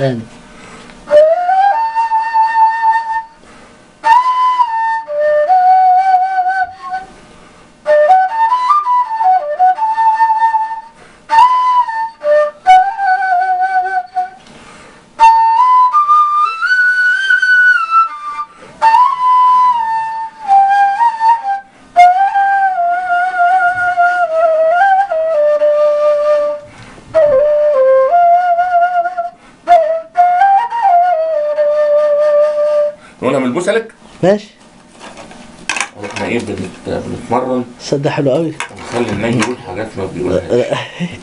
تاني نقولها من البوسلك ماشي احنا ايه بنت... بنتمرن صدق حلو قوي ونخلي الناي يقول حاجات ما بيقولهاش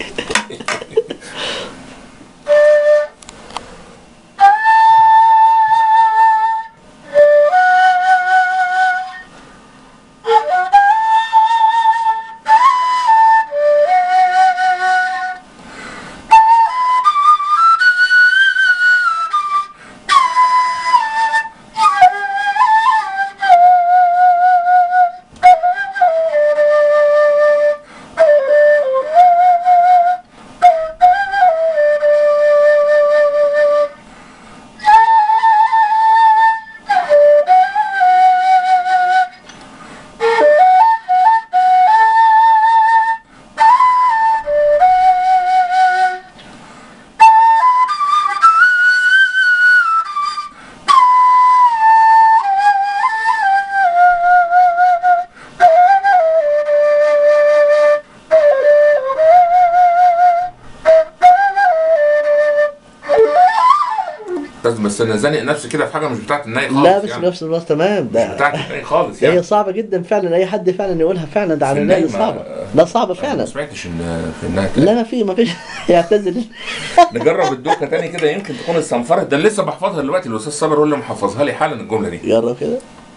بس بس انا زانق نفسي كده في حاجه مش بتاعت الناي خالص لا بس يعني. نفس الوقت تمام مش ده بتاعت الناي خالص هي يعني صعبة جدا فعلا أي حد فعلا يقولها فعلا ده على في النادي الناي ما- صعبة لا صعبة أنا فعلا ما سمعتش ان في انها لا ما في ما فيش يعتزل نجرب الدوكه تاني كده يمكن تكون استنفرت ده لسه بحفظها دلوقتي الاستاذ صابر هو اللي محفظها لي حالا الجمله دي جرب كده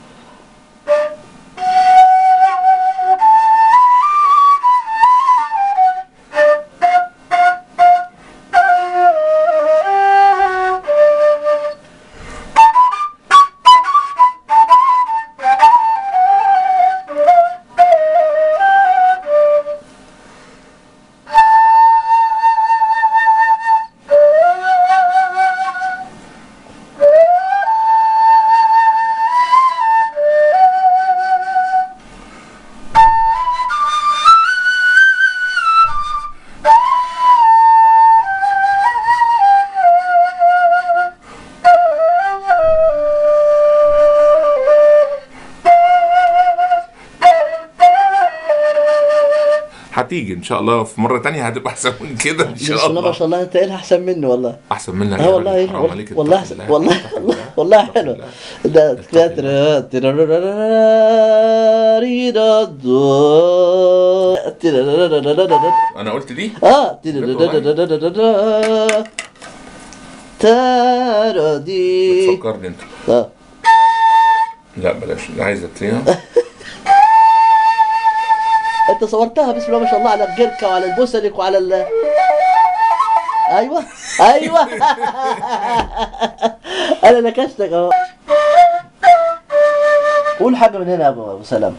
هتيجي ان شاء الله في مره تانية هتبقى احسن من كده ان بسم شاء الله ما الله شاء الله انت قايلها احسن مني والله احسن منك اه يا والله راجل، حرام عليك والله اتق أحسن- الله، والله اتق والله الله، والله اتق حلو الله. ده اتق انا قلت دي اه تارادي بتفكرني انت اه لا بلاش لا عايزه تلاقيها انت صورتها بسم الله ما شاء الله على الجركه وعلى البوسلك وعلى ال ايوه ايوه انا نكشتك اهو قول حاجه من هنا يا ابو أبو سلام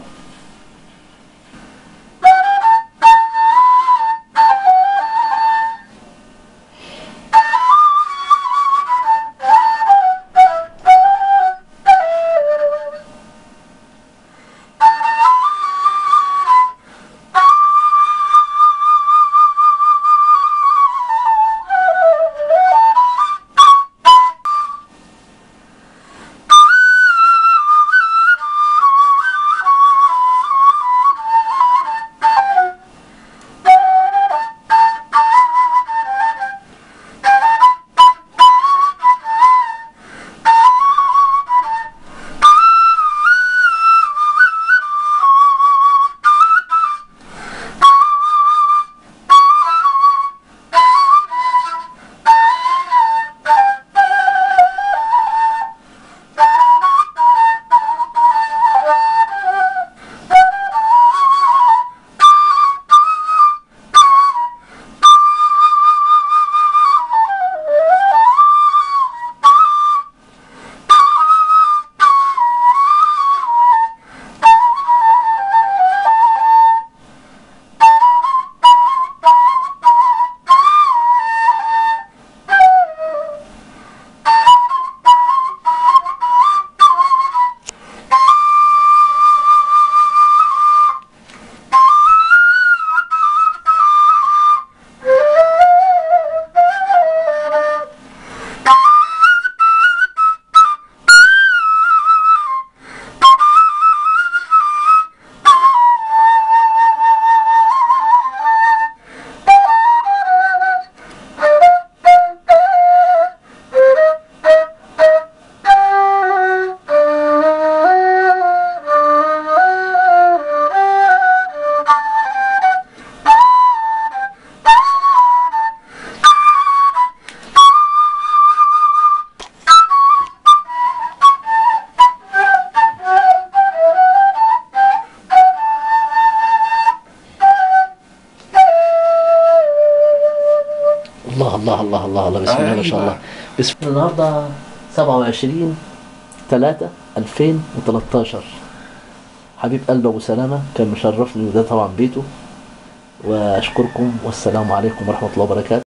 الله الله الله الله بسم الله ما شاء الله بسم الله النهارده 27 3 2013 حبيب قلب ابو سلامه كان مشرفني وده طبعا بيته واشكركم والسلام عليكم ورحمه الله وبركاته